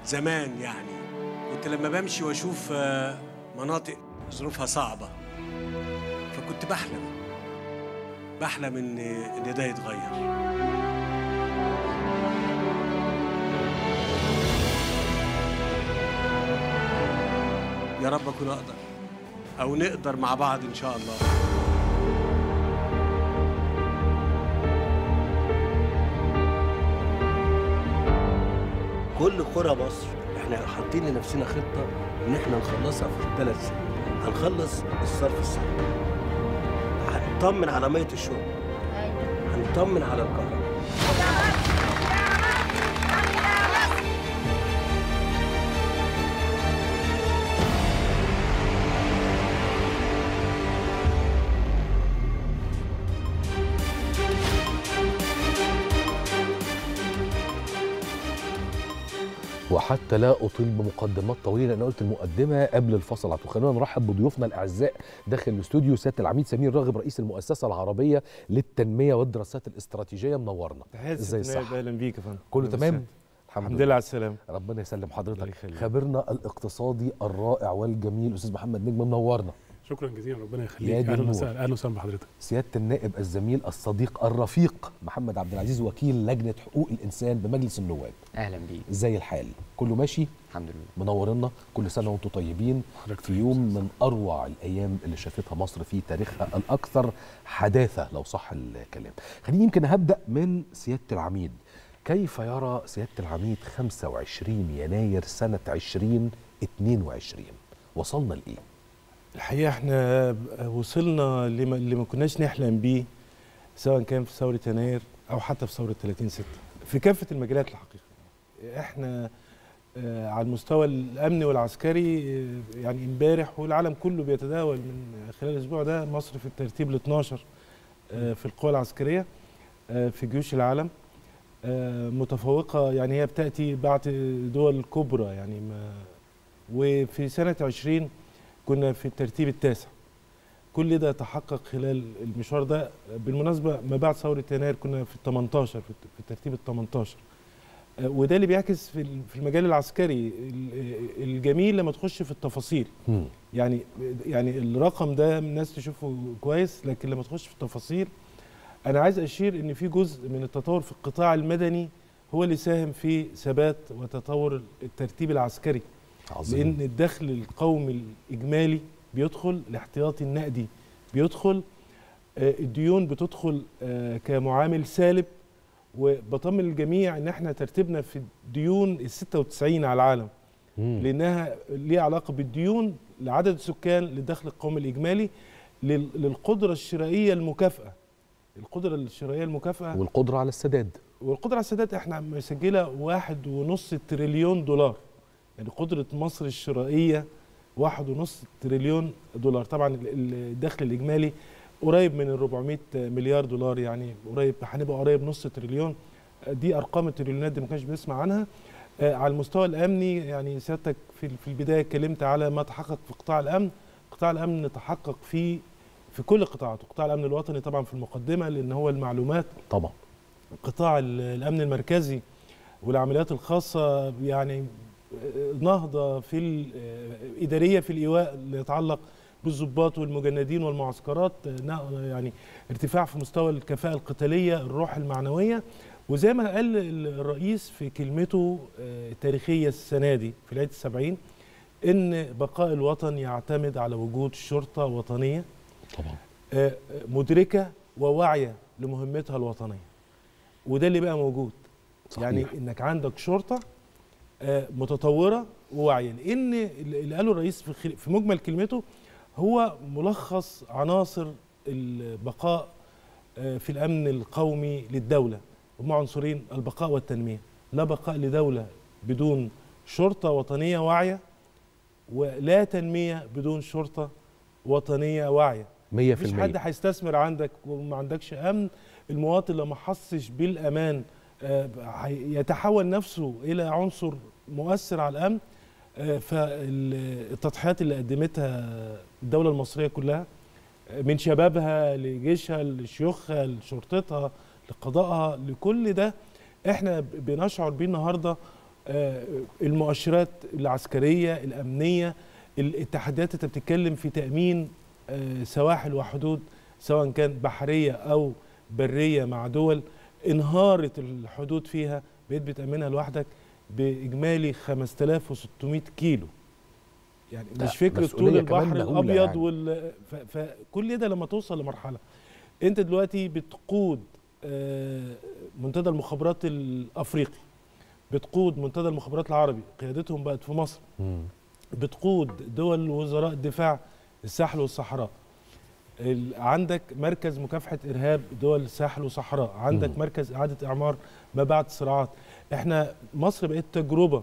زمان يعني كنت لما بمشي واشوف آه، مناطق ظروفها صعبه فكنت بحلم بحلم ان ان ده يتغير يا رب اكون اقدر او نقدر مع بعض ان شاء الله كل قرى مصر احنا حاطين لنفسنا خطه ان احنا نخلصها في ثلاث سنين هنخلص الصرف الصحي هنطمن على ميه الشرب هنطمن على الكهرباء وحتى لا اطيل بمقدمات طويله انا قلت المقدمه قبل الفصل على طول خلونا نرحب بضيوفنا الاعزاء داخل الاستوديو سياده العميد سمير راغب رئيس المؤسسه العربيه للتنميه والدراسات الاستراتيجيه منورنا تحياتي ازاي ستة الصحه اهلا بيك يا فندم كله أهلا تمام وسهلا. الحمد لله على السلامه ربنا يسلم الله حضرتك يخليك. خبرنا الاقتصادي الرائع والجميل استاذ محمد نجم منورنا شكرا جزيلا ربنا يا يخليك دي اهلا النور. وسهلا اهلا وسهلا بحضرتك سياده النائب الزميل الصديق الرفيق محمد عبد العزيز وكيل لجنه حقوق الانسان بمجلس النواب اهلا بيك ازاي الحال كله ماشي الحمد لله منورنا كل سنه وانتم طيبين حضرتك في يوم من اروع الايام اللي شافتها مصر في تاريخها الاكثر حداثه لو صح الكلام خليني يمكن هبدا من سياده العميد كيف يرى سياده العميد 25 يناير سنه 2022 وصلنا لايه الحقيقه احنا وصلنا لما, اللي ما كناش نحلم بيه سواء كان في ثوره يناير او حتى في ثوره 30 6 في كافه المجالات الحقيقه احنا آه، على المستوى الامني والعسكري آه، يعني امبارح والعالم كله بيتداول من خلال الاسبوع ده مصر في الترتيب ال 12 آه، في القوى العسكريه آه، في جيوش العالم آه، متفوقه يعني هي بتاتي بعد دول كبرى يعني ما وفي سنه 20 كنا في الترتيب التاسع كل ده تحقق خلال المشوار ده بالمناسبه ما بعد ثوره يناير كنا في ال 18 في الت- في الترتيب ال 18 آه، وده اللي بيعكس في ال- في المجال العسكري ال- الجميل لما تخش في التفاصيل مم. يعني يعني الرقم ده الناس تشوفه كويس لكن لما تخش في التفاصيل انا عايز اشير ان في جزء من التطور في القطاع المدني هو اللي ساهم في ثبات وتطور الترتيب العسكري عظيم لان الدخل القومي الاجمالي بيدخل الاحتياطي النقدي بيدخل آه، الديون بتدخل آه، كمعامل سالب وبطمن الجميع ان احنا ترتيبنا في الديون ال 96 على العالم مم. لانها ليها علاقه بالديون لعدد السكان للدخل القومي الاجمالي لل- للقدره الشرائيه المكافاه القدره الشرائيه المكافاه والقدره على السداد والقدره على السداد احنا مسجله واحد ونص تريليون دولار يعني قدره مصر الشرائيه واحد ونص تريليون دولار طبعا ال- ال- الدخل الاجمالي قريب من ال 400 مليار دولار يعني قريب هنبقى قريب نص تريليون دي ارقام التريليونات دي ما كانش بنسمع عنها آه، على المستوى الامني يعني سيادتك في في البدايه اتكلمت على ما تحقق في قطاع الامن قطاع الامن تحقق في في كل قطاعاته قطاع الامن الوطني طبعا في المقدمه لان هو المعلومات طبعا قطاع ال- الامن المركزي والعمليات الخاصه يعني نهضه في الاداريه في الايواء اللي يتعلق بالضباط والمجندين والمعسكرات نا- يعني ارتفاع في مستوى الكفاءه القتاليه الروح المعنويه وزي ما قال ال- الرئيس في كلمته آه، التاريخيه السنه دي في العيد السبعين ان بقاء الوطن يعتمد على وجود شرطه وطنيه طبعا آه، مدركه وواعيه لمهمتها الوطنيه وده اللي بقى موجود صحيح. يعني انك عندك شرطه آه، متطوره وواعيه لان اللي قاله الرئيس في خل- في مجمل كلمته هو ملخص عناصر البقاء آه، في الامن القومي للدوله هم عنصرين البقاء والتنميه لا بقاء لدوله بدون شرطه وطنيه واعيه ولا تنميه بدون شرطه وطنيه واعيه 100% مفيش حد هيستثمر عندك وما عندكش امن المواطن لو ما حسش بالامان آه، هي- يتحول نفسه الى عنصر مؤثر على الامن آه، فالتضحيات اللي قدمتها الدوله المصريه كلها آه، من شبابها لجيشها لشيوخها لشرطتها لقضائها لكل ده احنا ب- بنشعر بيه النهارده آه، المؤشرات العسكريه الامنيه الاتحادات انت بتتكلم في تامين آه، سواحل وحدود سواء كان بحريه او بريه مع دول انهارت الحدود فيها بقيت بتامنها لوحدك باجمالي 5600 كيلو يعني ده مش فكره مسؤولية طول كمان البحر مهولة الابيض يعني. وال ف- فكل ده لما توصل لمرحله انت دلوقتي بتقود آه، منتدى المخابرات الافريقي بتقود منتدى المخابرات العربي قيادتهم بقت في مصر مم. بتقود دول وزراء الدفاع الساحل والصحراء ال- عندك مركز مكافحة إرهاب دول الساحل والصحراء عندك مم. مركز إعادة إعمار ما بعد الصراعات احنا مصر بقت تجربة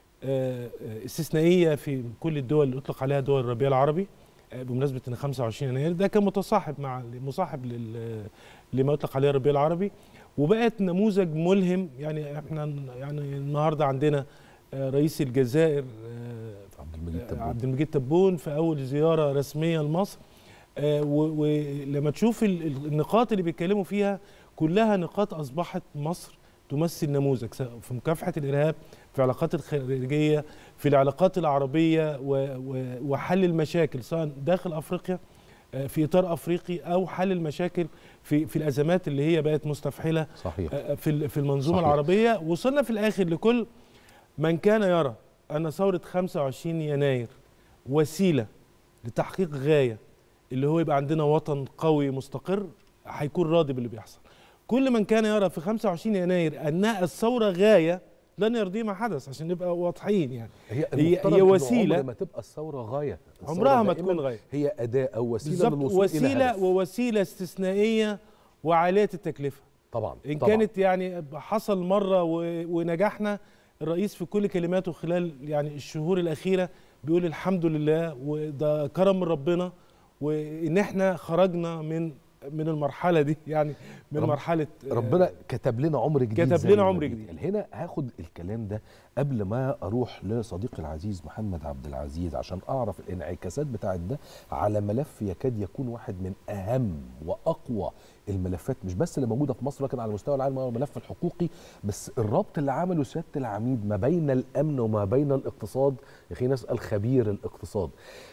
آه، آه، استثنائية في كل الدول اللي أطلق عليها دول الربيع العربي آه، بمناسبة إن 25 يناير ده كان متصاحب مع مصاحب لل- لما أطلق عليه الربيع العربي وبقت نموذج ملهم يعني احنا يعني النهارده عندنا آه، رئيس الجزائر آه، عبد المجيد تبون. عبد المجيد تبون في اول زياره رسميه لمصر آه، و- ولما تشوف ال- ال- النقاط اللي بيتكلموا فيها كلها نقاط اصبحت مصر تمثل نموذج سواء في مكافحه الارهاب في العلاقات الخارجيه في العلاقات العربيه و- و- وحل المشاكل سواء داخل افريقيا آه، في اطار افريقي او حل المشاكل في في الازمات اللي هي بقت مستفحله صحيح آه، في ال- في المنظومه صحيح. العربيه وصلنا في الاخر لكل من كان يرى ان ثوره 25 يناير وسيله لتحقيق غايه اللي هو يبقى عندنا وطن قوي مستقر هيكون راضي باللي بيحصل كل من كان يرى في 25 يناير انها الثوره غايه لن يرضيه ما حدث عشان نبقى واضحين يعني هي هي- المفترض هي إنه وسيلة. عمر ما تبقى الثوره غايه الثورة عمرها ما دائماً تكون غايه هي اداه او وسيله بالظبط للوصول الى وسيله هدف. ووسيله استثنائيه وعاليه التكلفه طبعا ان طبعا. كانت يعني حصل مره و- ونجحنا الرئيس في كل كلماته خلال يعني الشهور الاخيره بيقول الحمد لله وده كرم من ربنا وان احنا خرجنا من من المرحله دي يعني من رب- مرحله آه، ربنا كتب لنا عمر جديد كتب زي لنا ما عمر بيتقال. جديد. هنا هاخد الكلام ده قبل ما اروح لصديقي العزيز محمد عبد العزيز عشان اعرف الانعكاسات بتاعت ده على ملف يكاد يكون واحد من اهم واقوى الملفات مش بس اللي موجوده في مصر لكن على مستوى العالم هو الملف الحقوقي بس الربط اللي عمله سياده العميد ما بين الامن وما بين الاقتصاد يا اخي نسال خبير الاقتصاد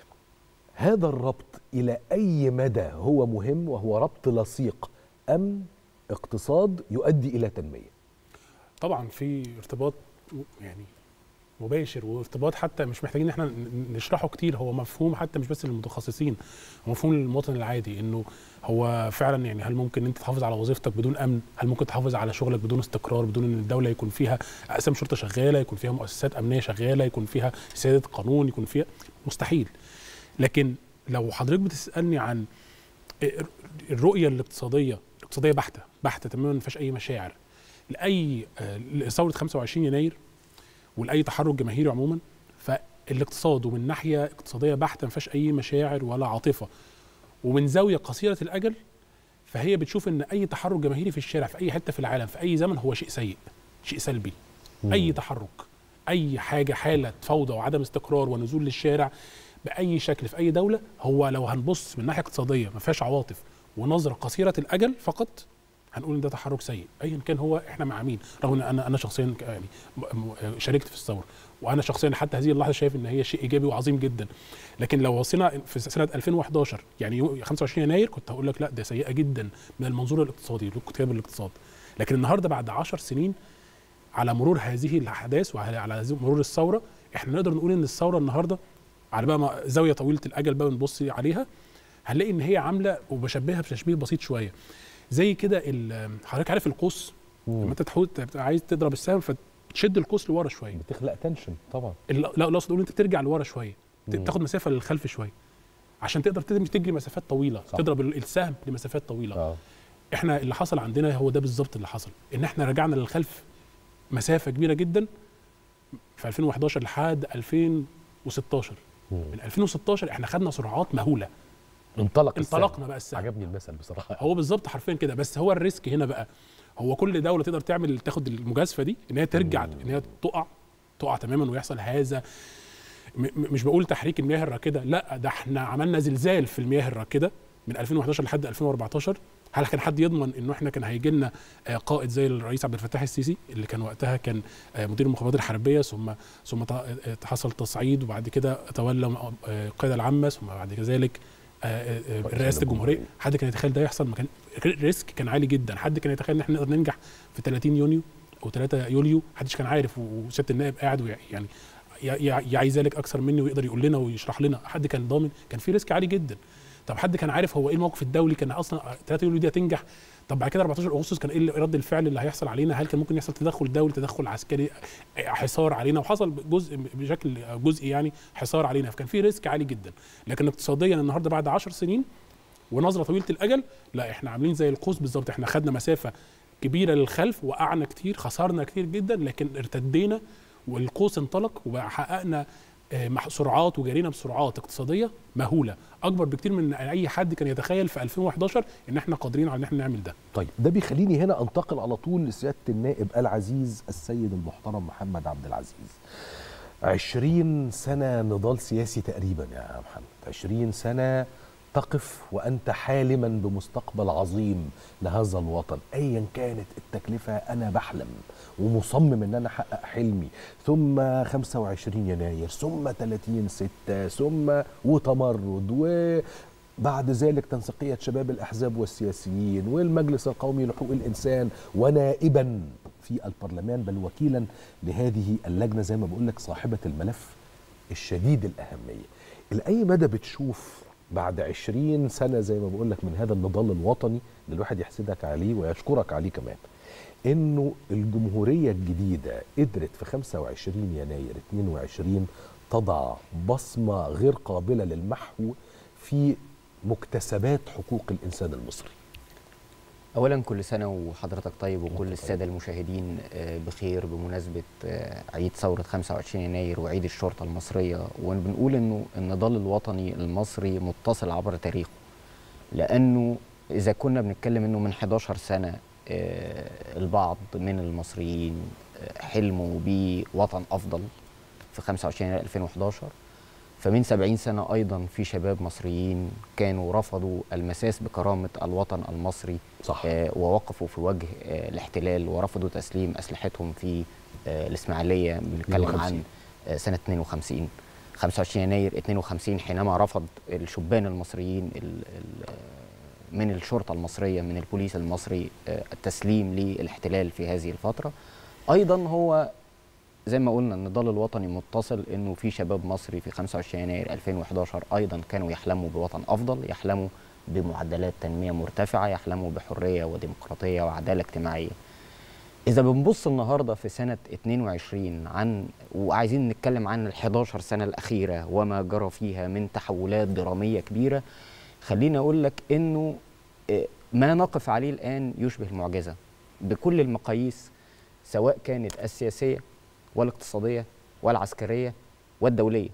هذا الربط الى اي مدى هو مهم وهو ربط لصيق امن اقتصاد يؤدي الى تنميه طبعا في ارتباط يعني مباشر وارتباط حتى مش محتاجين ان احنا ن- نشرحه كتير هو مفهوم حتى مش بس للمتخصصين هو مفهوم للمواطن العادي انه هو فعلا يعني هل ممكن انت تحافظ على وظيفتك بدون امن هل ممكن تحافظ على شغلك بدون استقرار بدون ان الدوله يكون فيها اقسام شرطه شغاله يكون فيها مؤسسات امنيه شغاله يكون فيها سياده قانون يكون فيها مستحيل لكن لو حضرتك بتسالني عن الرؤيه الاقتصاديه اقتصاديه بحته بحته تماما ما فيهاش اي مشاعر لاي آه، ثوره 25 يناير ولاي تحرك جماهيري عموما فالاقتصاد ومن ناحيه اقتصاديه بحته ما فيهاش اي مشاعر ولا عاطفه ومن زاويه قصيره الاجل فهي بتشوف ان اي تحرك جماهيري في الشارع في اي حته في العالم في اي زمن هو شيء سيء شيء سلبي اي تحرك اي حاجه حاله فوضى وعدم استقرار ونزول للشارع باي شكل في اي دوله هو لو هنبص من ناحيه اقتصاديه ما فيهاش عواطف ونظره قصيره الاجل فقط هنقول ان ده تحرك سيء ايا كان هو احنا مع مين رغم ان انا انا شخصيا ك- يعني م- م- شاركت في الثوره وانا شخصيا حتى هذه اللحظه شايف ان هي شيء ايجابي وعظيم جدا لكن لو وصلنا في سنه 2011 يعني يوم 25 يناير كنت هقول لك لا ده سيئه جدا من المنظور الاقتصادي لكتاب الاقتصاد لكن النهارده بعد 10 سنين على مرور هذه الاحداث وعلى على مرور الثوره احنا نقدر نقول ان الثوره النهارده على بقى ما- زاويه طويله الاجل بقى بنبص عليها هنلاقي ان هي عامله وبشبهها بتشبيه بسيط شويه زي كده ال- حضرتك عارف القوس لما انت تحاول تبقى عايز تضرب السهم فتشد القوس لورا شويه بتخلق تنشن طبعا ال- لا لا اقصد اقول انت ترجع لورا شويه ت- مم. تاخد مسافه للخلف شويه عشان تقدر تجري تجري مسافات طويله صح. تضرب ال- السهم لمسافات طويله اه احنا اللي حصل عندنا هو ده بالظبط اللي حصل ان احنا رجعنا للخلف مسافه كبيره جدا في 2011 لحد 2016 مم. من 2016 احنا خدنا سرعات مهوله انطلق السهم. انطلقنا بقى السهم عجبني المثل بصراحه هو بالظبط حرفيا كده بس هو الريسك هنا بقى هو كل دوله تقدر تعمل تاخد المجازفه دي ان هي ترجع ان هي تقع تقع تماما ويحصل هذا م- م- مش بقول تحريك المياه الراكده لا ده احنا عملنا زلزال في المياه الراكده من 2011 لحد 2014 هل كان حد يضمن انه احنا كان هيجي لنا آه، قائد زي الرئيس عبد الفتاح السيسي اللي كان وقتها كان آه، مدير المخابرات الحربيه ثم ثم ت- آه، حصل تصعيد وبعد كده تولى آه، القياده العامه ثم بعد ذلك آه، آه، رئاسه الجمهوريه حد كان يتخيل ده يحصل ما كان ريسك كان عالي جدا حد كان يتخيل ان احنا نقدر ننجح في 30 يونيو او 3 يوليو محدش كان عارف وسياده النائب قاعد ويع- يعني يع- يعي ذلك اكثر مني ويقدر يقول لنا ويشرح لنا حد كان ضامن كان في ريسك عالي جدا طب حد كان عارف هو ايه الموقف الدولي كان اصلا 3 يوليو دي هتنجح طب بعد كده 14 اغسطس كان ايه رد الفعل اللي هيحصل علينا هل كان ممكن يحصل تدخل دولي تدخل عسكري حصار علينا وحصل جزء بشكل جزئي يعني حصار علينا فكان في ريسك عالي جدا لكن اقتصاديا النهارده بعد 10 سنين ونظره طويله الاجل لا احنا عاملين زي القوس بالظبط احنا خدنا مسافه كبيره للخلف وقعنا كتير خسرنا كتير جدا لكن ارتدينا والقوس انطلق وحققنا آه، مع- سرعات وجرينا بسرعات اقتصاديه مهوله اكبر بكتير من اي حد كان يتخيل في 2011 ان احنا قادرين على ان احنا نعمل ده طيب ده بيخليني هنا انتقل على طول لسياده النائب العزيز السيد المحترم محمد عبد العزيز عشرين سنة نضال سياسي تقريبا يا محمد عشرين سنة تقف وأنت حالما بمستقبل عظيم لهذا الوطن أيا كانت التكلفة أنا بحلم ومصمم أن أنا أحقق حلمي ثم 25 يناير ثم 30 ستة ثم وتمرد و بعد ذلك تنسيقية شباب الأحزاب والسياسيين والمجلس القومي لحقوق الإنسان ونائبا في البرلمان بل وكيلا لهذه اللجنة زي ما بقول لك صاحبة الملف الشديد الأهمية لأي مدى بتشوف بعد عشرين سنة زي ما بقول لك من هذا النضال الوطني اللي الواحد يحسدك عليه ويشكرك عليه كمان انه الجمهورية الجديدة قدرت في 25 يناير 22 تضع بصمة غير قابلة للمحو في مكتسبات حقوق الإنسان المصري اولا كل سنه وحضرتك طيب وكل الساده المشاهدين آه، بخير بمناسبه آه، عيد ثوره 25 يناير وعيد الشرطه المصريه وبنقول انه النضال الوطني المصري متصل عبر تاريخه لانه اذا كنا بنتكلم انه من 11 سنه آه، البعض من المصريين آه، حلموا بوطن افضل في 25 يناير 2011 فمن 70 سنة أيضا في شباب مصريين كانوا رفضوا المساس بكرامة الوطن المصري صح آه، ووقفوا في وجه آه، الاحتلال ورفضوا تسليم أسلحتهم في آه، الإسماعيلية بنتكلم 52. عن آه، سنة 52 25 يناير 52 حينما رفض الشبان المصريين ال- ال- آه، من الشرطة المصرية من البوليس المصري آه، التسليم للاحتلال في هذه الفترة أيضا هو زي ما قلنا النضال الوطني متصل انه في شباب مصري في 25 يناير 2011 ايضا كانوا يحلموا بوطن افضل يحلموا بمعدلات تنميه مرتفعه يحلموا بحريه وديمقراطيه وعداله اجتماعيه اذا بنبص النهارده في سنه 22 عن وعايزين نتكلم عن ال 11 سنه الاخيره وما جرى فيها من تحولات دراميه كبيره خليني اقول لك انه آه، ما نقف عليه الان يشبه المعجزه بكل المقاييس سواء كانت السياسيه والاقتصاديه والعسكريه والدوليه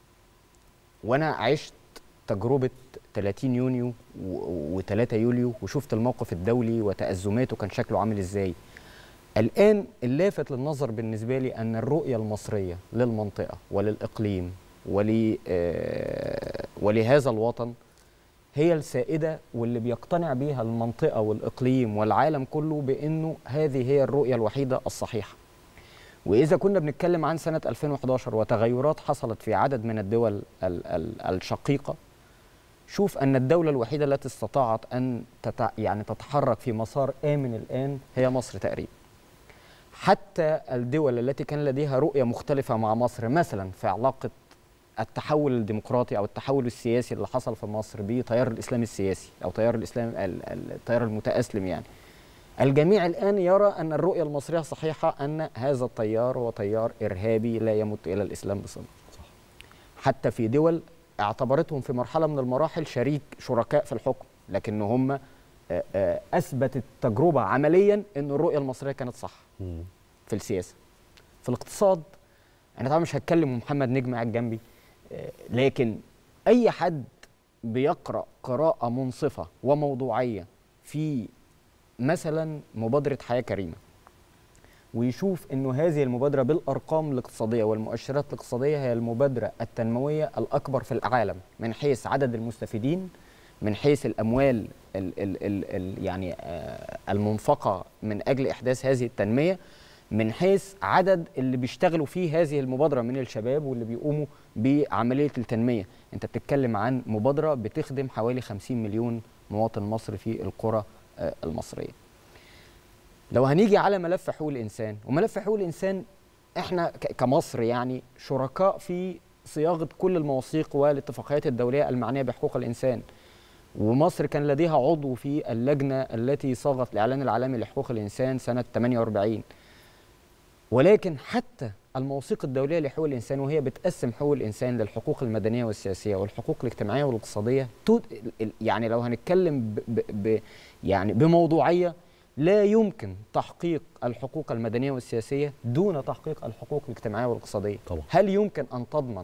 وانا عشت تجربه 30 يونيو و3 يوليو وشفت الموقف الدولي وتأزماته كان شكله عامل ازاي الآن اللافت للنظر بالنسبة لي أن الرؤية المصرية للمنطقة وللإقليم ول آه، ولهذا الوطن هي السائدة واللي بيقتنع بيها المنطقة والإقليم والعالم كله بأنه هذه هي الرؤية الوحيدة الصحيحة وإذا كنا بنتكلم عن سنة 2011 وتغيرات حصلت في عدد من الدول ال- ال- الشقيقة شوف أن الدولة الوحيدة التي استطاعت أن تتع... يعني تتحرك في مسار آمن الآن هي مصر تقريبا حتى الدول التي كان لديها رؤية مختلفة مع مصر مثلا في علاقة التحول الديمقراطي أو التحول السياسي اللي حصل في مصر بتيار الإسلام السياسي أو تيار الإسلام ال- ال- التيار المتأسلم يعني الجميع الآن يرى أن الرؤية المصرية صحيحة أن هذا التيار هو تيار إرهابي لا يمت إلى الإسلام بصلة حتى في دول اعتبرتهم في مرحلة من المراحل شريك شركاء في الحكم لكن هم آه، آه، أثبتت تجربة عمليا أن الرؤية المصرية كانت صح في السياسة في الاقتصاد أنا طبعا مش هتكلم ومحمد نجم قاعد جنبي آه، لكن أي حد بيقرأ قراءة منصفة وموضوعية في مثلا مبادرة حياة كريمة ويشوف انه هذه المبادرة بالارقام الاقتصادية والمؤشرات الاقتصادية هي المبادرة التنموية الاكبر في العالم من حيث عدد المستفيدين من حيث الاموال ال ال ال ال يعني آه، المنفقه من اجل احداث هذه التنميه من حيث عدد اللي بيشتغلوا في هذه المبادره من الشباب واللي بيقوموا بعمليه التنميه انت بتتكلم عن مبادره بتخدم حوالي 50 مليون مواطن مصري في القرى آه، المصريه لو هنيجي على ملف حقوق الانسان وملف حقوق الانسان احنا ك- كمصر يعني شركاء في صياغه كل المواثيق والاتفاقيات الدوليه المعنيه بحقوق الانسان ومصر كان لديها عضو في اللجنه التي صاغت الاعلان العالمي لحقوق الانسان سنه 48 ولكن حتى المواثيق الدوليه لحقوق الانسان وهي بتقسم حقوق الانسان للحقوق المدنيه والسياسيه والحقوق الاجتماعيه والاقتصاديه تو- ال- يعني لو هنتكلم ب ب ب يعني بموضوعيه لا يمكن تحقيق الحقوق المدنيه والسياسيه دون تحقيق الحقوق الاجتماعيه والاقتصاديه طبعا. هل يمكن ان تضمن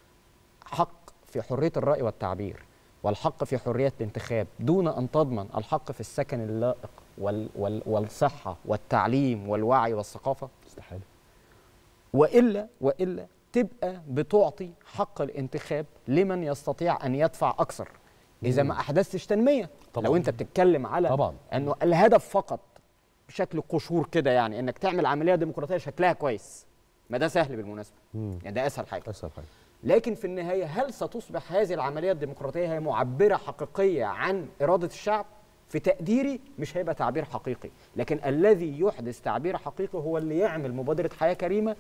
حق في حريه الراي والتعبير والحق في حريه الانتخاب دون ان تضمن الحق في السكن اللائق وال وال والصحه والتعليم والوعي والثقافه استحاله والا والا تبقى بتعطي حق الانتخاب لمن يستطيع ان يدفع اكثر اذا ما احدثتش تنميه طبعاً. لو انت بتتكلم على طبعاً. انه الهدف فقط بشكل قشور كده يعني انك تعمل عمليه ديمقراطيه شكلها كويس ما ده سهل بالمناسبه يعني ده اسهل حاجه اسهل حاجه لكن في النهايه هل ستصبح هذه العمليه الديمقراطيه هي معبره حقيقيه عن اراده الشعب؟ في تقديري مش هيبقى تعبير حقيقي، لكن الذي يحدث تعبير حقيقي هو اللي يعمل مبادره حياه كريمه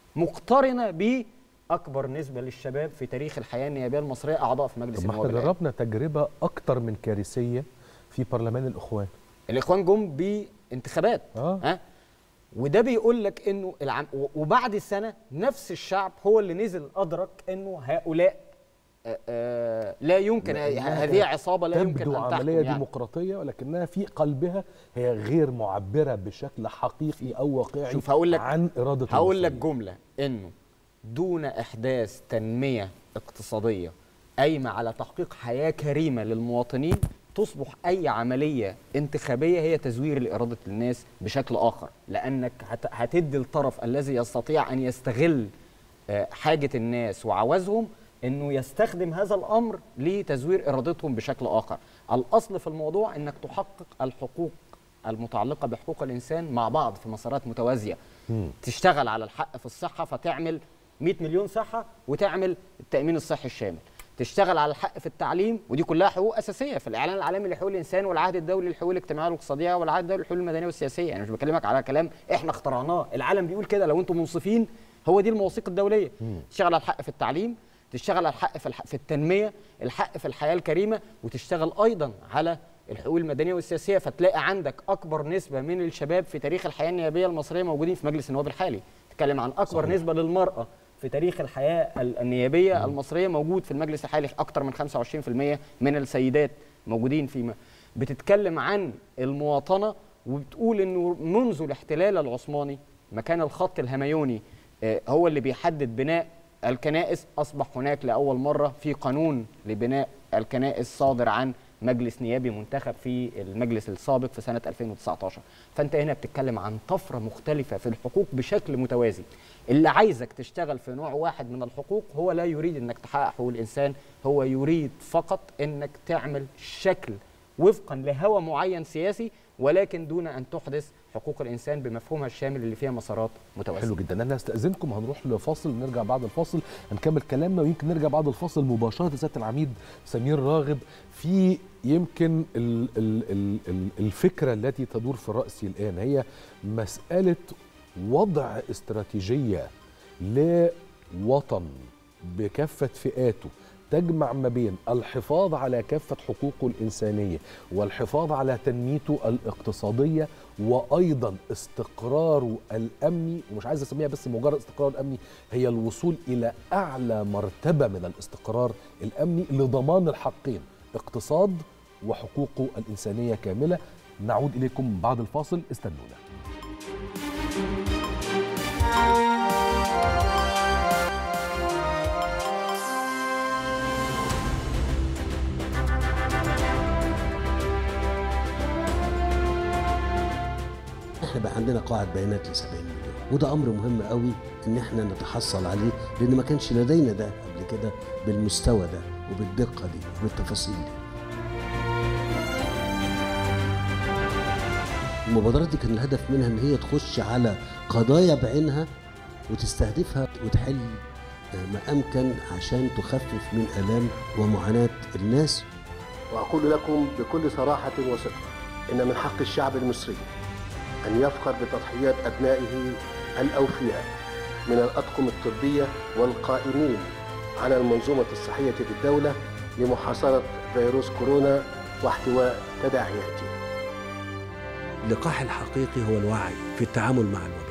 مقترنه باكبر نسبه للشباب في تاريخ الحياه النيابيه المصريه اعضاء في مجلس طب ما النواب احنا الآن. جربنا تجربه اكتر من كارثيه في برلمان الاخوان الاخوان جم بانتخابات آه. ها وده بيقول لك انه العم... و- وبعد سنه نفس الشعب هو اللي نزل ادرك انه هؤلاء آه، آه، لا يمكن لأنها هذه عصابه لا يمكن تبدو ان عمليه تحكم يعني. ديمقراطيه ولكنها في قلبها هي غير معبره بشكل حقيقي او واقعي شوف هقول لك- عن اراده هقول لك المصريين. جمله انه دون احداث تنميه اقتصاديه قايمه على تحقيق حياه كريمه للمواطنين تصبح اي عمليه انتخابيه هي تزوير لاراده الناس بشكل اخر لانك هت- هتدي الطرف الذي يستطيع ان يستغل آه، حاجه الناس وعوازهم انه يستخدم هذا الامر لتزوير ارادتهم بشكل اخر الاصل في الموضوع انك تحقق الحقوق المتعلقه بحقوق الانسان مع بعض في مسارات متوازيه تشتغل على الحق في الصحه فتعمل 100 مليون صحه وتعمل التامين الصحي الشامل تشتغل على الحق في التعليم ودي كلها حقوق اساسيه في الاعلان العالمي لحقوق الانسان والعهد الدولي للحقوق الاجتماعيه والاقتصاديه والعهد الدولي للحقوق المدنيه والسياسيه انا مش بكلمك على كلام احنا اخترعناه العالم بيقول كده لو انتم منصفين هو دي المواثيق الدوليه تشتغل على الحق في التعليم تشتغل على الحق في الح... في التنميه الحق في الحياه الكريمه وتشتغل ايضا على الحقوق المدنيه والسياسيه فتلاقي عندك اكبر نسبه من الشباب في تاريخ الحياه النيابيه المصريه موجودين في مجلس النواب الحالي تتكلم عن اكبر صحيح. نسبه للمراه في تاريخ الحياه ال- النيابيه المصريه موجود في المجلس الحالي اكثر من 25% من السيدات موجودين في م- بتتكلم عن المواطنه وبتقول انه منذ الاحتلال العثماني مكان الخط الهميوني آه، هو اللي بيحدد بناء الكنائس اصبح هناك لاول مره في قانون لبناء الكنائس صادر عن مجلس نيابي منتخب في المجلس السابق في سنه 2019 فانت هنا بتتكلم عن طفره مختلفه في الحقوق بشكل متوازي اللي عايزك تشتغل في نوع واحد من الحقوق هو لا يريد انك تحقق حقوق الانسان هو يريد فقط انك تعمل شكل وفقا لهوى معين سياسي ولكن دون ان تحدث حقوق الانسان بمفهومها الشامل اللي فيها مسارات متوازيه حلو جدا انا استاذنكم هنروح لفاصل نرجع بعد الفاصل هنكمل كلامنا ويمكن نرجع بعد الفاصل مباشره سياده العميد سمير راغب في يمكن ال ال ال ال الفكره التي تدور في راسي الان هي مساله وضع استراتيجيه لوطن بكافه فئاته تجمع ما بين الحفاظ على كافة حقوقه الإنسانية والحفاظ على تنميته الاقتصادية وأيضا استقراره الأمني ومش عايز أسميها بس مجرد استقرار الأمني هي الوصول إلى أعلى مرتبة من الاستقرار الأمني لضمان الحقين اقتصاد وحقوقه الإنسانية كاملة نعود إليكم بعد الفاصل استنونا احنا بقى عندنا قاعده بيانات ل 70 مليون وده امر مهم قوي ان احنا نتحصل عليه لان ما كانش لدينا ده قبل كده بالمستوى ده وبالدقه دي وبالتفاصيل دي المبادرات دي كان الهدف منها ان هي تخش على قضايا بعينها وتستهدفها وتحل ما امكن عشان تخفف من الام ومعاناه الناس واقول لكم بكل صراحه وصدق ان من حق الشعب المصري ان يفخر بتضحيات ابنائه الاوفياء من الاطقم الطبيه والقائمين على المنظومه الصحيه في الدوله لمحاصره فيروس كورونا واحتواء تداعياته اللقاح الحقيقي هو الوعي في التعامل مع الوباء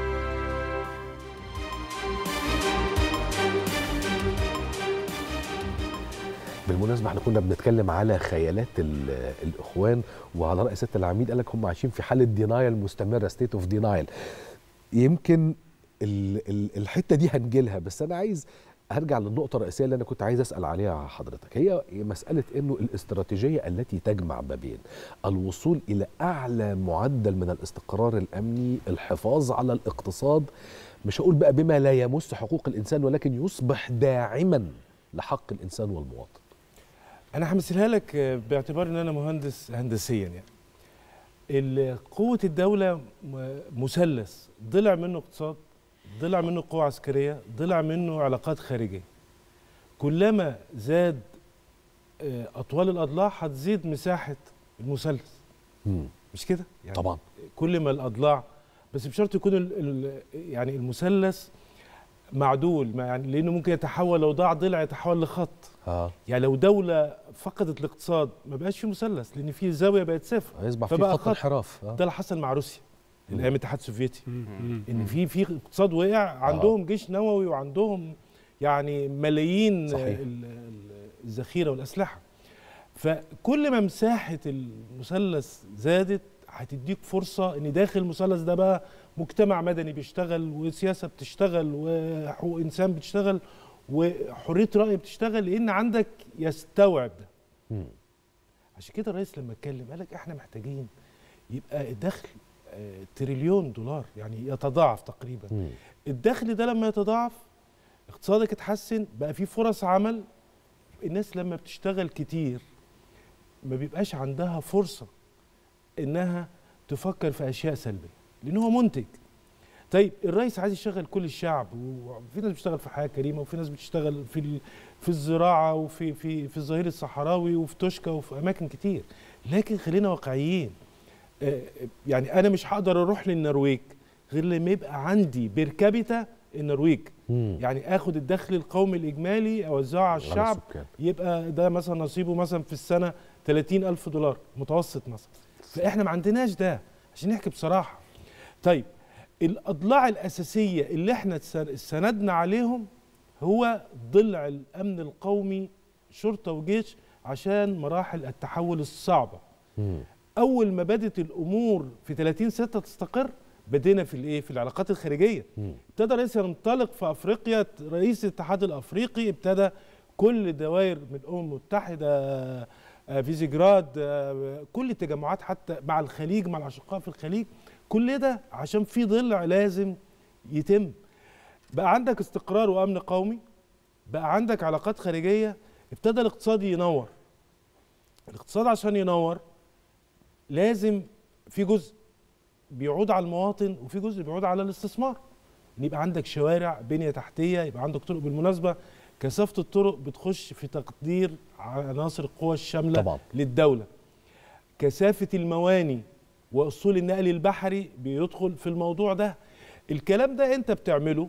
بالمناسبة احنا كنا بنتكلم على خيالات ال- الإخوان وعلى رأي سيادة العميد قال لك هم عايشين في حالة دينايل مستمرة ستيت اوف دينايل يمكن ال- ال- الحتة دي هنجيلها بس أنا عايز هرجع للنقطة الرئيسية اللي أنا كنت عايز أسأل عليها حضرتك هي مسألة إنه الاستراتيجية التي تجمع ما بين الوصول إلى أعلى معدل من الاستقرار الأمني الحفاظ على الاقتصاد مش هقول بقى بما لا يمس حقوق الإنسان ولكن يصبح داعما لحق الإنسان والمواطن انا همثلها لك آه، باعتبار ان انا مهندس هندسيا يعني ال- قوه الدوله م- مثلث ضلع منه اقتصاد ضلع منه قوه عسكريه ضلع منه علاقات خارجيه كلما زاد آه، اطوال الاضلاع هتزيد مساحه المثلث مم. مش كده يعني طبعا كل ما الاضلاع بس بشرط يكون ال ال يعني المثلث معدول ما يعني لانه ممكن يتحول لو ضاع ضلع يتحول لخط اه يعني لو دولة فقدت الاقتصاد ما بقاش في مثلث لأن في زاوية بقت صفر هيصبح في فبقى خط خط. انحراف آه. ده اللي حصل مع روسيا مم. ايام الاتحاد السوفيتي مم. ان في في اقتصاد وقع عندهم جيش نووي وعندهم يعني ملايين صحيح. ال- ال- الذخيره والاسلحه فكل ما مساحه المثلث زادت هتديك فرصه ان داخل المثلث ده بقى مجتمع مدني بيشتغل وسياسه بتشتغل وحقوق انسان بتشتغل وحريه راي بتشتغل لان عندك يستوعب ده مم. عشان كده الرئيس لما اتكلم قال لك احنا محتاجين يبقى الدخل آه، تريليون دولار يعني يتضاعف تقريبا مم. الدخل ده لما يتضاعف اقتصادك اتحسن بقى في فرص عمل الناس لما بتشتغل كتير ما بيبقاش عندها فرصة انها تفكر في اشياء سلبية لان هو منتج طيب الرئيس عايز يشغل كل الشعب وفي ناس بتشتغل في حياة كريمة وفي ناس بتشتغل في ال- في الزراعة وفي في في الظهير الصحراوي وفي توشكا وفي اماكن كتير لكن خلينا واقعيين آه، يعني انا مش هقدر اروح للنرويج غير لما يبقى عندي بيركابيتا النرويج مم. يعني اخد الدخل القومي الاجمالي اوزعه على على الشعب السكان. يبقى ده مثلا نصيبه مثلا في السنه 30 الف دولار متوسط مثلا فاحنا ما عندناش ده عشان نحكي بصراحه طيب الاضلاع الاساسيه اللي احنا تس- سندنا عليهم هو ضلع الامن القومي شرطه وجيش عشان مراحل التحول الصعبه مم. اول ما بدت الامور في 30 6 تستقر بدينا في الايه في العلاقات الخارجيه مم. ابتدى رئيس ينطلق في افريقيا رئيس الاتحاد الافريقي ابتدى كل دوائر من الامم المتحده آه، فيزيجراد آه، كل التجمعات حتى مع الخليج مع الاشقاء في الخليج كل ده عشان في ضلع لازم يتم بقى عندك استقرار وامن قومي بقى عندك علاقات خارجيه ابتدى الاقتصاد ينور الاقتصاد عشان ينور لازم في جزء بيعود على المواطن وفي جزء بيعود على الاستثمار ان يبقى عندك شوارع بنيه تحتيه يبقى عندك طرق بالمناسبه كثافه الطرق بتخش في تقدير عناصر القوى الشامله طبعا. للدوله كثافه المواني واصول النقل البحري بيدخل في الموضوع ده الكلام ده انت بتعمله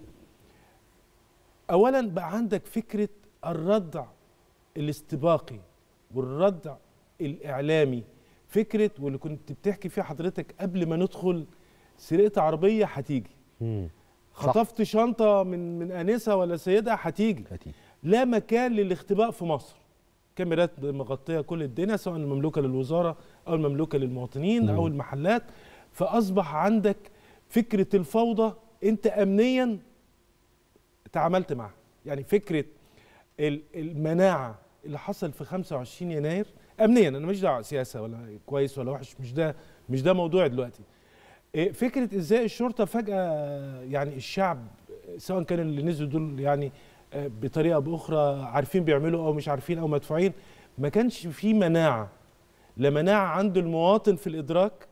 اولا بقى عندك فكره الردع الاستباقي والردع الاعلامي فكره واللي كنت بتحكي فيها حضرتك قبل ما ندخل سرقت عربيه هتيجي مم. صح. خطفت شنطه من من انسه ولا سيده هتيجي أكيد. لا مكان للاختباء في مصر كاميرات مغطيه كل الدنيا سواء المملوكه للوزاره او المملوكه للمواطنين او المحلات فاصبح عندك فكره الفوضى انت امنيا تعاملت معها يعني فكره ال- المناعه اللي حصل في 25 يناير امنيا انا مش دعوه سياسه ولا كويس ولا وحش مش ده مش ده موضوعي دلوقتي إيه، فكره ازاي الشرطه فجاه يعني الشعب سواء كان اللي نزلوا دول يعني آه، بطريقه باخرى عارفين بيعملوا او مش عارفين او مدفوعين ما كانش في مناعه لا مناعه عند المواطن في الادراك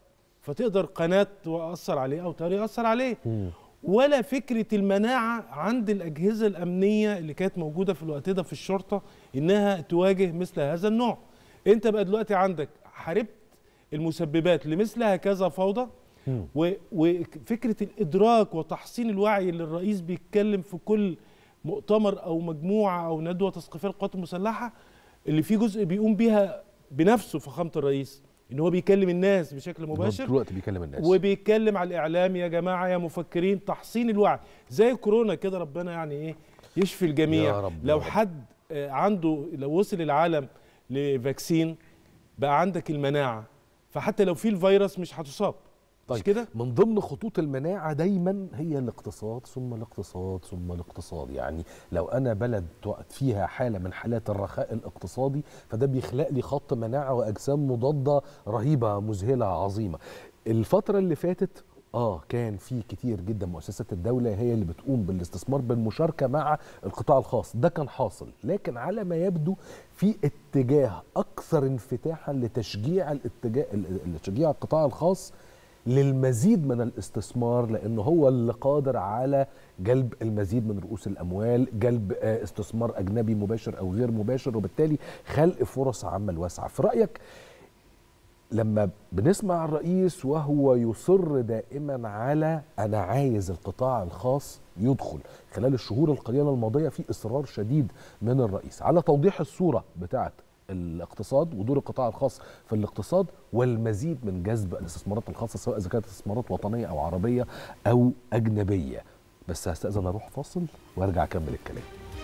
فتقدر قناه تاثر عليه او طريق ياثر عليه ولا فكره المناعه عند الاجهزه الامنيه اللي كانت موجوده في الوقت ده في الشرطه انها تواجه مثل هذا النوع انت بقى دلوقتي عندك حاربت المسببات لمثل هكذا فوضى و- وفكره الادراك وتحصين الوعي اللي الرئيس بيتكلم في كل مؤتمر او مجموعه او ندوه تثقيفيه للقوات المسلحه اللي فيه جزء بيقوم بيها بنفسه فخامه الرئيس ان هو بيكلم الناس بشكل طول مباشر الوقت بيكلم الناس وبيتكلم على الاعلام يا جماعه يا مفكرين تحصين الوعي زي كورونا كده ربنا يعني ايه يشفي الجميع يا رب، لو يا رب. حد آه، عنده لو وصل العالم لفاكسين بقى عندك المناعه فحتى لو في الفيروس مش هتصاب مش طيب كده من ضمن خطوط المناعة دايما هي الاقتصاد ثم الاقتصاد ثم الاقتصاد يعني لو أنا بلد فيها حالة من حالات الرخاء الاقتصادي فده بيخلق لي خط مناعة وأجسام مضادة رهيبة مذهلة عظيمة الفترة اللي فاتت اه كان في كتير جدا مؤسسات الدولة هي اللي بتقوم بالاستثمار بالمشاركة مع القطاع الخاص ده كان حاصل لكن على ما يبدو في اتجاه أكثر انفتاحا لتشجيع الاتجاه لتشجيع القطاع الخاص للمزيد من الاستثمار لانه هو اللي قادر على جلب المزيد من رؤوس الاموال جلب آه، استثمار اجنبي مباشر او غير مباشر وبالتالي خلق فرص عمل واسعه في رايك لما بنسمع الرئيس وهو يصر دائما على انا عايز القطاع الخاص يدخل خلال الشهور القليله الماضيه في اصرار شديد من الرئيس على توضيح الصوره بتاعه الاقتصاد ودور القطاع الخاص في الاقتصاد والمزيد من جذب الاستثمارات الخاصه سواء اذا كانت استثمارات وطنيه او عربيه او اجنبيه بس هستاذن اروح فاصل وارجع اكمل الكلام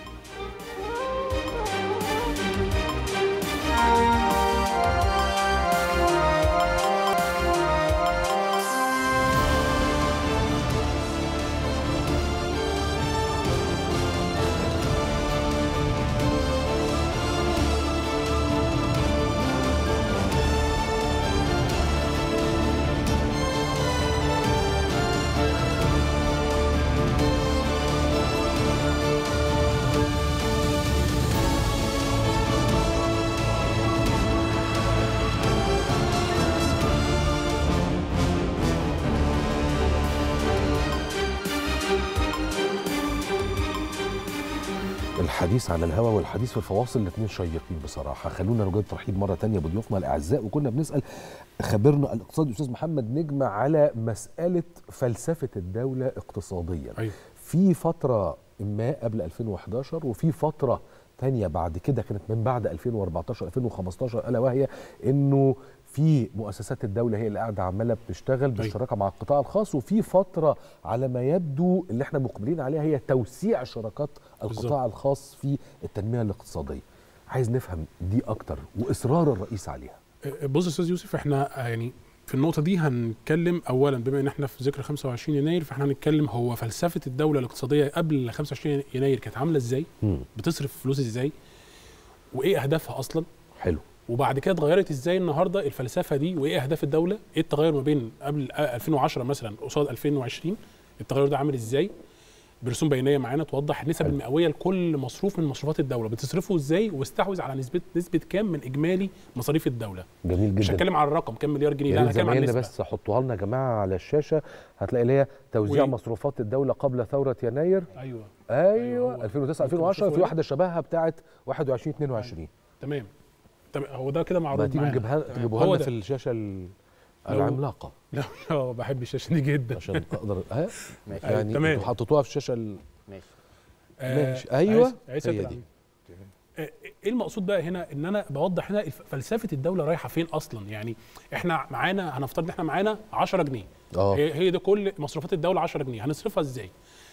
الحديث عن الهوى والحديث في الفواصل الاثنين شيقين بصراحه خلونا نجد ترحيب مره تانية بضيوفنا الاعزاء وكنا بنسال خبيرنا الاقتصادي الاستاذ محمد نجم على مساله فلسفه الدوله اقتصاديا أيوة. في فتره ما قبل 2011 وفي فتره تانية بعد كده كانت من بعد 2014 2015 الا وهي انه في مؤسسات الدوله هي اللي قاعده عماله بتشتغل بالشراكه مع القطاع الخاص وفي فتره على ما يبدو اللي احنا مقبلين عليها هي توسيع شراكات القطاع الخاص في التنميه الاقتصاديه عايز نفهم دي اكتر واصرار الرئيس عليها بص يا استاذ يوسف احنا يعني في النقطه دي هنتكلم اولا بما ان احنا في ذكرى 25 يناير فاحنا هنتكلم هو فلسفه الدوله الاقتصاديه قبل 25 يناير كانت عامله ازاي مم. بتصرف فلوس ازاي وايه اهدافها اصلا حلو وبعد كده اتغيرت ازاي النهارده الفلسفه دي وايه اهداف الدوله ايه التغير ما بين قبل 2010 مثلا قصاد 2020 التغير ده عامل ازاي برسوم بيانيه معانا توضح النسب حلو. المئويه لكل مصروف من مصروفات الدوله بتصرفه ازاي واستحوذ على نسبه نسبه كام من اجمالي مصاريف الدوله جميل مش جدا هتكلم على الرقم كام مليار جنيه لا يا انا ريت هتكلم عن زمايلنا النسبه بس حطوها لنا يا جماعه على الشاشه هتلاقي اللي هي توزيع و- مصروفات الدوله قبل ثوره يناير ايوه ايوه هو- 2009 ممكن 2010 في نشوفه واحده شبهها بتاعه 21 22 تمام تمام هو ده كده ما معروض تيجي معانا نجيبها تمام. تجيبوها هو لنا ده. في الشاشه ال- لو- العملاقه لا لا بحب الشاشه دي جدا عشان اقدر ها ماشي أيوة، يعني تمام. انتوا حطيتوها في الشاشه ال... ماشي ماشي. أيوة، عايز- عايز هي أسأل دي. عن- آه، ايه المقصود بقى هنا ان انا بوضح هنا الف- فلسفه الدوله رايحه فين اصلا يعني احنا معانا هنفترض ان احنا معانا 10 جنيه اه هي هي ده كل مصروفات الدوله 10 جنيه هنصرفها ازاي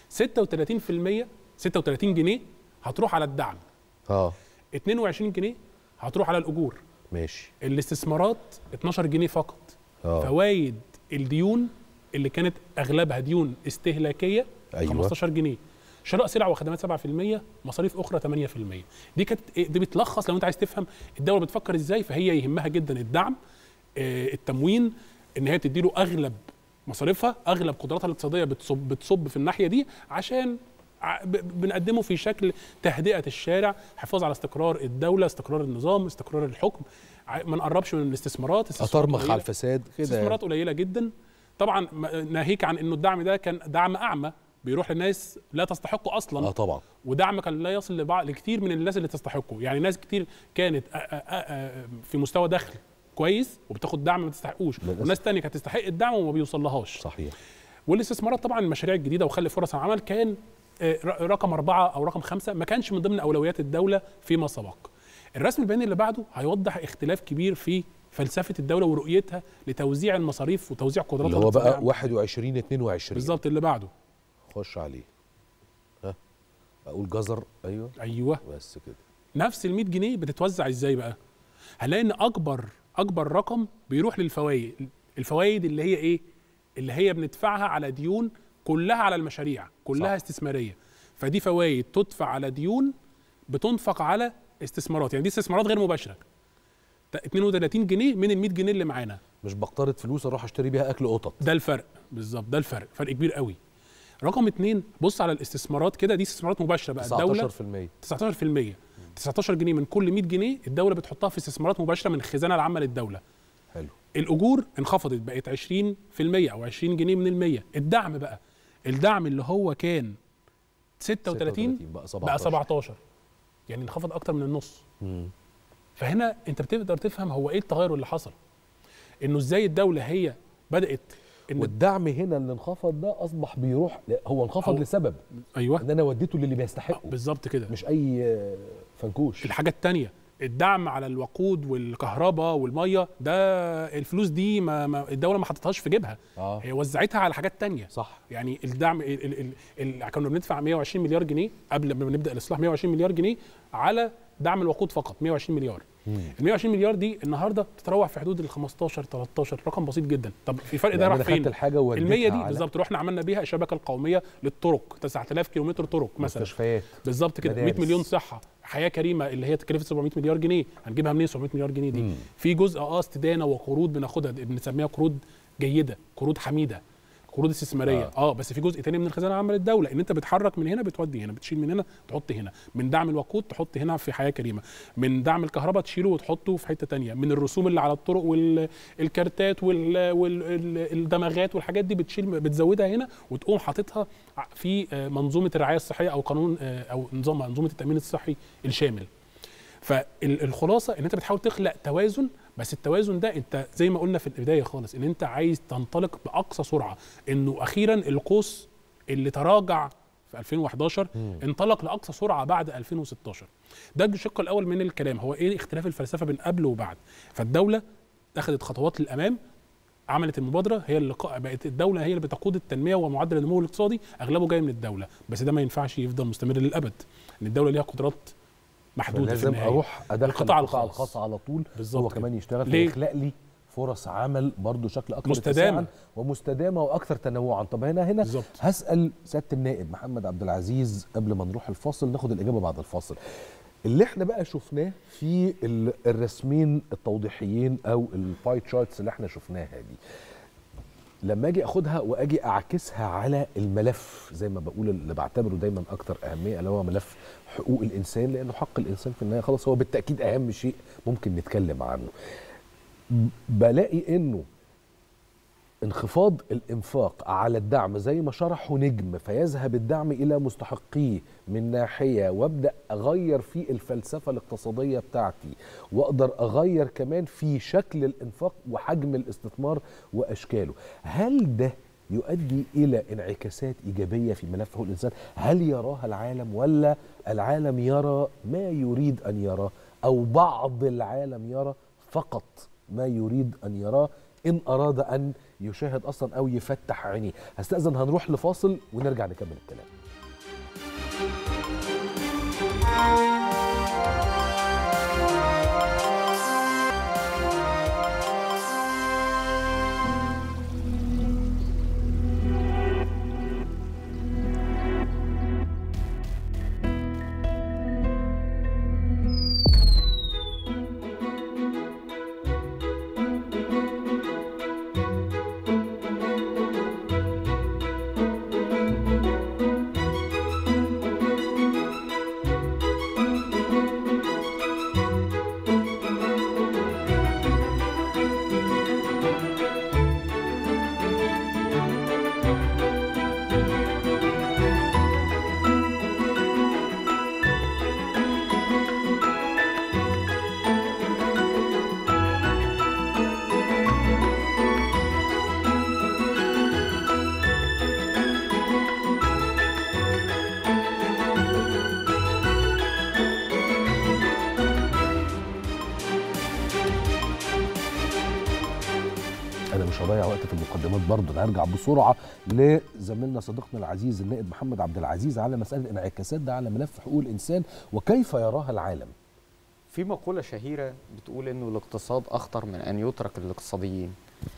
36% 36 جنيه هتروح على الدعم اه 22 جنيه هتروح على الاجور ماشي الاستثمارات 12 جنيه فقط اه فوائد الديون اللي كانت اغلبها ديون استهلاكيه أيوة. 15 جنيه شراء سلع وخدمات 7% مصاريف اخرى 8% دي كانت إيه؟ دي بتلخص لو انت عايز تفهم الدوله بتفكر ازاي فهي يهمها جدا الدعم آه، التموين ان هي تديله اغلب مصاريفها اغلب قدراتها الاقتصاديه بتصب بتصب في الناحيه دي عشان ع- ب- بنقدمه في شكل تهدئه الشارع حفاظ على استقرار الدوله استقرار النظام استقرار الحكم ع- ما نقربش من الاستثمارات استثمارات اطرمخ قليلة. على الفساد كده يعني. استثمارات قليله جدا طبعا ما- ناهيك عن انه الدعم ده كان دعم اعمى بيروح لناس لا تستحقه اصلا اه طبعا ودعم كان لا يصل لبعض لكثير من الناس اللي تستحقه يعني ناس كتير كانت آ- آ- آ- آ- في مستوى دخل كويس وبتاخد دعم ما تستحقوش للأسف. وناس تانية كانت تستحق الدعم وما بيوصلهاش صحيح والاستثمارات طبعا المشاريع الجديده وخلق فرص العمل كان آه، ر- رقم أربعة أو رقم خمسة ما كانش من ضمن أولويات الدولة فيما سبق الرسم البياني اللي بعده هيوضح اختلاف كبير في فلسفة الدولة ورؤيتها لتوزيع المصاريف وتوزيع قدراتها اللي هو بقى الاقتصادية. 21 22 بالظبط اللي بعده خش عليه ها اقول جزر ايوه أيوه بس كده نفس ال 100 جنيه بتتوزع ازاي بقى؟ هنلاقي ان اكبر اكبر رقم بيروح للفوائد الفوائد اللي هي ايه؟ اللي هي بندفعها على ديون كلها على المشاريع كلها صح. صح. استثماريه فدي فوائد تدفع على ديون بتنفق على استثمارات يعني دي استثمارات غير مباشره تا- 32 جنيه من ال 100 جنيه اللي معانا مش بقترض فلوس اروح اشتري بيها اكل قطط ده الفرق بالظبط ده الفرق فرق كبير قوي رقم اتنين بص على الاستثمارات كده دي استثمارات مباشره بقى الدوله 19% 19% 19 جنيه من كل 100 جنيه الدوله بتحطها في استثمارات مباشره من الخزانه العامه للدوله حلو الاجور انخفضت بقت 20% او 20 جنيه من المية الدعم بقى الدعم اللي هو كان 36 بقى 17 بقى 17 يعني انخفض اكتر من النص مم. فهنا انت بتقدر تفهم هو ايه التغير اللي حصل انه ازاي الدوله هي بدات ان والدعم هنا اللي انخفض ده اصبح بيروح لا، هو انخفض هو- لسبب ايوه ان انا وديته للي بيستحقه بالظبط كده مش اي آه، فنكوش الحاجة التانية الدعم على الوقود والكهرباء والمية ده الفلوس دي ما, ما الدولة ما حطتهاش في جيبها اه هي وزعتها على حاجات تانية صح يعني الدعم ال ال ال ال كنا بندفع 120 مليار جنيه قبل ما نبدا الاصلاح 120 مليار جنيه على دعم الوقود فقط 120 مليار مم. ال 120 مليار دي النهارده تتراوح في حدود ال 15 13 رقم بسيط جدا طب في فرق ده يعني راح انا خدت فين الحاجه ووديتها ال 100 دي على بالظبط رحنا عملنا بيها الشبكه القوميه للطرق 9000 كيلومتر طرق مثلا مستشفيات بالظبط كده 100 مدارس. مليون صحه حياه كريمه اللي هي تكلفه 700 مليار جنيه هنجيبها منين 700 مليار جنيه دي مم. في جزء اه استدانه وقروض بناخدها بنسميها قروض جيده قروض حميده قروض استثماريه آه. آه. اه بس في جزء تاني من الخزانه العامه للدوله ان انت بتحرك من هنا بتودي هنا بتشيل من هنا تحط هنا من دعم الوقود تحط هنا في حياه كريمه من دعم الكهرباء تشيله وتحطه في حته تانية من الرسوم اللي على الطرق والكارتات والدمغات والحاجات دي بتشيل بتزودها هنا وتقوم حاططها في آه، منظومه الرعايه الصحيه او قانون آه، او نظام منظومه التامين الصحي الشامل فالخلاصه ان انت بتحاول تخلق توازن بس التوازن ده انت زي ما قلنا في البدايه خالص ان انت عايز تنطلق باقصى سرعه انه اخيرا القوس اللي تراجع في 2011 مم. انطلق لاقصى سرعه بعد 2016 ده الشق الاول من الكلام هو ايه اختلاف الفلسفه بين قبل وبعد فالدوله اخذت خطوات للامام عملت المبادره هي اللي قا- بقت الدوله هي اللي بتقود التنميه ومعدل النمو الاقتصادي اغلبه جاي من الدوله بس ده ما ينفعش يفضل مستمر للابد ان الدوله ليها قدرات محدوده في لازم النهايه اروح ادخل القطاع القطاع الخاص. الخاص على طول بالظبط هو كده. كمان يشتغل ليه؟ فيخلق لي فرص عمل برضو شكل اكثر مستدامة. اتساعاً ومستدامه واكثر تنوعا طب هنا هنا بالظبط هسال سياده النائب محمد عبد العزيز قبل ما نروح الفاصل ناخد الاجابه بعد الفاصل اللي احنا بقى شفناه في ال- الرسمين التوضيحيين او الباي تشارتس اللي احنا شفناها دي لما اجي اخدها واجي اعكسها على الملف زي ما بقول اللي بعتبره دايما اكتر اهميه اللي هو ملف حقوق الانسان لانه حق الانسان في النهايه خلاص هو بالتاكيد اهم شيء ممكن نتكلم عنه ب- بلاقي انه انخفاض الانفاق على الدعم زي ما شرحه نجم فيذهب الدعم الى مستحقيه من ناحيه وابدا اغير في الفلسفه الاقتصاديه بتاعتي واقدر اغير كمان في شكل الانفاق وحجم الاستثمار واشكاله هل ده يؤدي الى انعكاسات ايجابيه في ملف حقوق الانسان هل يراها العالم ولا العالم يرى ما يريد ان يراه او بعض العالم يرى فقط ما يريد ان يراه ان اراد ان يشاهد اصلا او يفتح عينيه هستاذن هنروح لفاصل ونرجع نكمل الكلام انا مش هضيع وقت في المقدمات برضه انا هرجع بسرعه لزميلنا صديقنا العزيز النائب محمد عبد العزيز على مساله انعكاسات ده على ملف حقوق الانسان وكيف يراها العالم في مقولة شهيرة بتقول إنه الاقتصاد أخطر من أن يترك الاقتصاديين.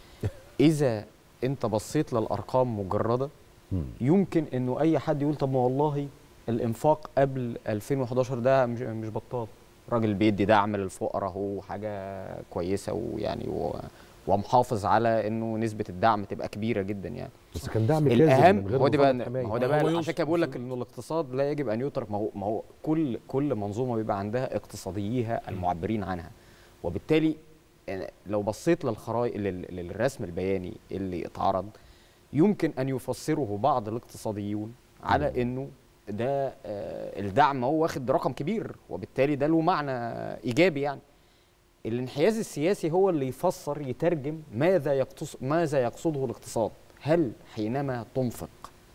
إذا أنت بصيت للأرقام مجردة مم. يمكن إنه أي حد يقول طب ما والله الإنفاق قبل 2011 ده مش مش بطال. راجل بيدي دعم للفقراء هو حاجة كويسة ويعني و ومحافظ على انه نسبه الدعم تبقى كبيره جدا يعني بس كان دعم كاذب الاهم من غير هو ده بقى نظام حماية. ما هو ده هو بقى يوصف عشان كده بقول لك بالظبط. انه الاقتصاد لا يجب ان يترك ما هو ما هو كل كل منظومه بيبقى عندها اقتصادييها المعبرين عنها وبالتالي يعني لو بصيت للخرائط لل- للرسم البياني اللي اتعرض يمكن ان يفسره بعض الاقتصاديون على انه ده آه، الدعم هو واخد رقم كبير وبالتالي ده له معنى ايجابي يعني الانحياز السياسي هو اللي يفسر يترجم ماذا يقتص ماذا يقصده الاقتصاد هل حينما تنفق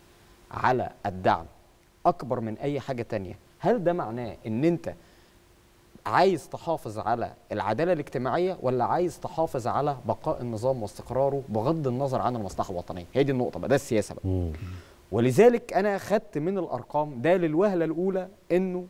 على الدعم اكبر من اي حاجه تانية هل ده معناه ان انت عايز تحافظ على العداله الاجتماعيه ولا عايز تحافظ على بقاء النظام واستقراره بغض النظر عن المصلحه الوطنيه هي دي النقطه بقى ده السياسه بقى مم. ولذلك انا خدت من الارقام ده للوهله الاولى انه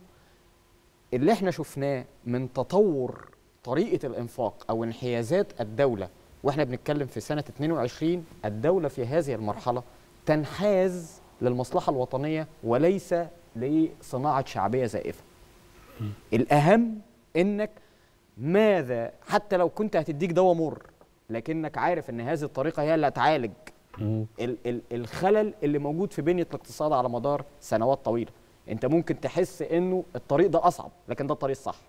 اللي احنا شفناه من تطور طريقه الانفاق او انحيازات الدوله واحنا بنتكلم في سنه 22 الدوله في هذه المرحله تنحاز للمصلحه الوطنيه وليس لصناعه شعبيه زائفه. الاهم انك ماذا حتى لو كنت هتديك دواء مر لكنك عارف ان هذه الطريقه هي اللي هتعالج مم. ال ال الخلل اللي موجود في بنيه الاقتصاد على مدار سنوات طويله انت ممكن تحس انه الطريق ده اصعب لكن ده الطريق الصح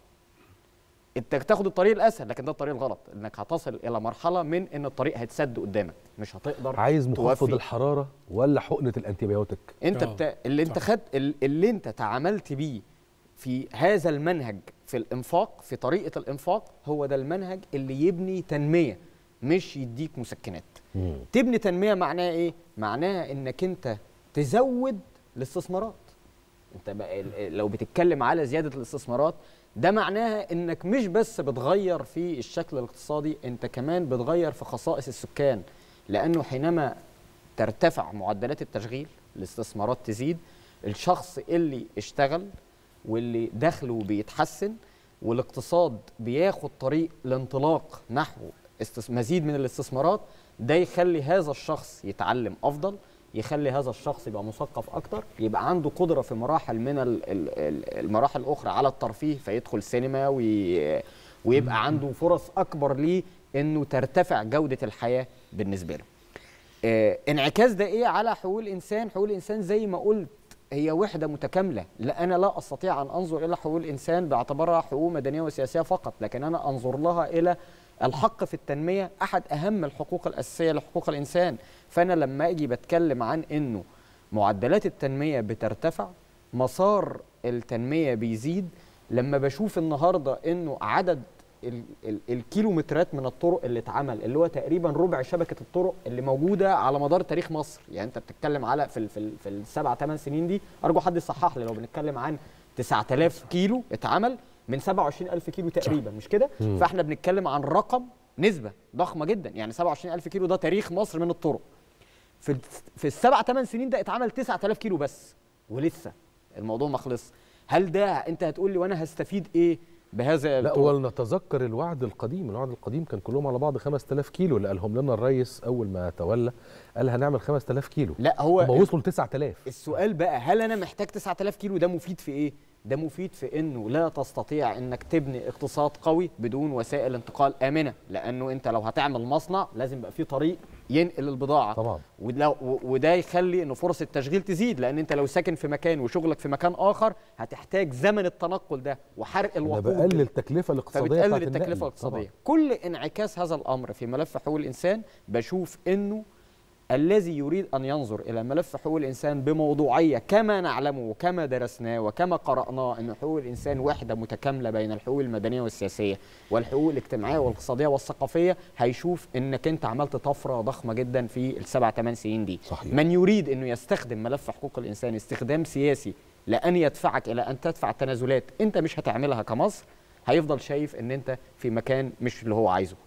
انت تاخد الطريق الاسهل لكن ده الطريق الغلط انك هتصل الى مرحله من ان الطريق هيتسد قدامك مش هتقدر عايز مخفض توفي. الحراره ولا حقنه الانتيبيوتيك انت آه. بتا... اللي انت خد ال- اللي انت تعاملت بيه في هذا المنهج في الانفاق في طريقه الانفاق هو ده المنهج اللي يبني تنميه مش يديك مسكنات مم. تبني تنميه معناها ايه معناها انك انت تزود الاستثمارات انت بقى ال- ال- لو بتتكلم على زياده الاستثمارات ده معناها انك مش بس بتغير في الشكل الاقتصادي انت كمان بتغير في خصائص السكان لانه حينما ترتفع معدلات التشغيل الاستثمارات تزيد الشخص اللي اشتغل واللي دخله بيتحسن والاقتصاد بياخد طريق الانطلاق نحو استس- مزيد من الاستثمارات ده يخلي هذا الشخص يتعلم افضل يخلي هذا الشخص يبقى مثقف اكتر يبقى عنده قدره في مراحل من ال- ال- ال- المراحل الاخرى على الترفيه فيدخل سينما وي ويبقى عنده فرص اكبر ليه انه ترتفع جوده الحياه بالنسبه له آه، انعكاس ده ايه على حقوق الانسان حقوق الانسان زي ما قلت هي وحده متكامله لا انا لا استطيع ان انظر الى حقوق الانسان باعتبارها حقوق مدنيه وسياسيه فقط لكن انا انظر لها الى الحق في التنميه احد اهم الحقوق الاساسيه لحقوق الانسان فانا لما اجي بتكلم عن انه معدلات التنميه بترتفع مسار التنميه بيزيد لما بشوف النهارده انه عدد ال- ال- الكيلومترات من الطرق اللي اتعمل اللي هو تقريبا ربع شبكه الطرق اللي موجوده على مدار تاريخ مصر يعني انت بتتكلم على في ال في, ال في السبع ثمان سنين دي ارجو حد يصحح لي لو بنتكلم عن 9000 كيلو اتعمل من 27000 كيلو تقريبا مش كده فاحنا بنتكلم عن رقم نسبه ضخمه جدا يعني 27000 كيلو ده تاريخ مصر من الطرق في ال- في السبع ثمان سنين ده اتعمل 9000 كيلو بس ولسه الموضوع ما خلص هل ده انت هتقول لي وانا هستفيد ايه بهذا لا الطرق؟ ولنتذكر الوعد القديم الوعد القديم كان كلهم على بعض 5000 كيلو اللي قالهم لنا الرئيس اول ما تولى قال هنعمل 5000 كيلو لا هو هم وصلوا ل 9000 السؤال بقى هل انا محتاج 9000 كيلو ده مفيد في ايه ده مفيد في انه لا تستطيع انك تبني اقتصاد قوي بدون وسائل انتقال امنه لانه انت لو هتعمل مصنع لازم يبقى فيه طريق ينقل البضاعه طبعا ولو و- وده يخلي ان فرص التشغيل تزيد لان انت لو ساكن في مكان وشغلك في مكان اخر هتحتاج زمن التنقل ده وحرق انا الوقود بقلل التكلفه الاقتصاديه فبتقلل بتاعت التكلفه النقل. الاقتصاديه كل انعكاس هذا الامر في ملف حقوق الانسان بشوف انه الذي يريد ان ينظر الى ملف حقوق الانسان بموضوعيه كما نعلمه وكما درسناه وكما قراناه ان حقوق الانسان وحده متكامله بين الحقوق المدنيه والسياسيه والحقوق الاجتماعيه والاقتصاديه والثقافيه هيشوف انك انت عملت طفره ضخمه جدا في السبع ثمان سنين دي صحيح. من يريد انه يستخدم ملف حقوق الانسان استخدام سياسي لان يدفعك الى ان تدفع تنازلات انت مش هتعملها كمصر هيفضل شايف ان انت في مكان مش اللي هو عايزه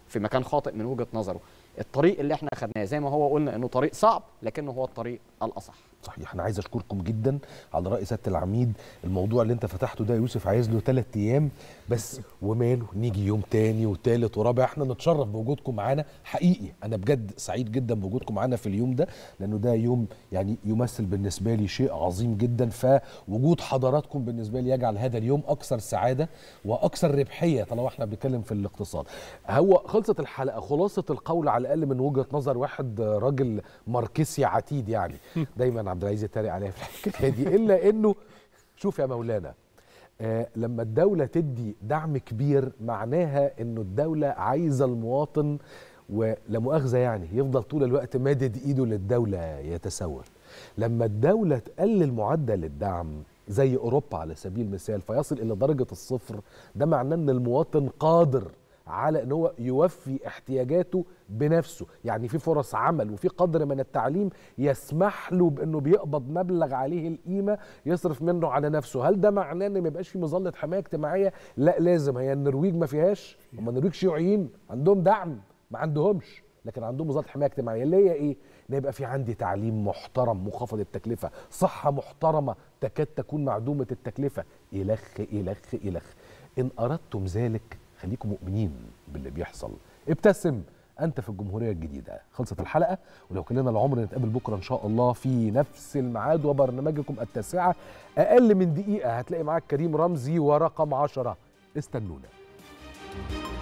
في مكان خاطئ من وجهه نظره الطريق اللي احنا اخذناه زي ما هو قلنا انه طريق صعب لكنه هو الطريق الاصح صحيح انا عايز اشكركم جدا على راي سياده العميد الموضوع اللي انت فتحته ده يا يوسف عايز له ثلاث ايام بس وماله نيجي يوم تاني وتالت ورابع احنا نتشرف بوجودكم معانا حقيقي انا بجد سعيد جدا بوجودكم معانا في اليوم ده لانه ده يوم يعني يمثل بالنسبه لي شيء عظيم جدا فوجود حضراتكم بالنسبه لي يجعل هذا اليوم اكثر سعاده واكثر ربحيه طالما احنا بنتكلم في الاقتصاد هو خلصت الحلقه خلاصه القول على الاقل من وجهه نظر واحد راجل ماركسي عتيد يعني دايما عبد العزيز يتريق عليها في الحكايه دي الا انه شوف يا مولانا آه لما الدولة تدي دعم كبير معناها انه الدولة عايزة المواطن ولا مؤاخذة يعني يفضل طول الوقت مادد ايده للدولة يتسول لما الدولة تقلل معدل الدعم زي اوروبا على سبيل المثال فيصل الى درجة الصفر ده معناه ان المواطن قادر على ان هو يوفي احتياجاته بنفسه يعني في فرص عمل وفي قدر من التعليم يسمح له بانه بيقبض مبلغ عليه القيمه يصرف منه على نفسه هل ده معناه ان ما يبقاش في مظله حمايه اجتماعيه لا لازم هي النرويج ما فيهاش هم النرويج شيوعيين عندهم دعم ما عندهمش لكن عندهم مظله حمايه اجتماعيه اللي هي ايه ان يبقى في عندي تعليم محترم مخفض التكلفه صحه محترمه تكاد تكون معدومه التكلفه الخ الخ الخ ان اردتم ذلك خليكم مؤمنين باللي بيحصل ابتسم انت في الجمهوريه الجديده خلصت الحلقه ولو كان لنا العمر نتقابل بكره ان شاء الله في نفس الميعاد وبرنامجكم التاسعه اقل من دقيقه هتلاقي معاك كريم رمزي ورقم عشرة استنونا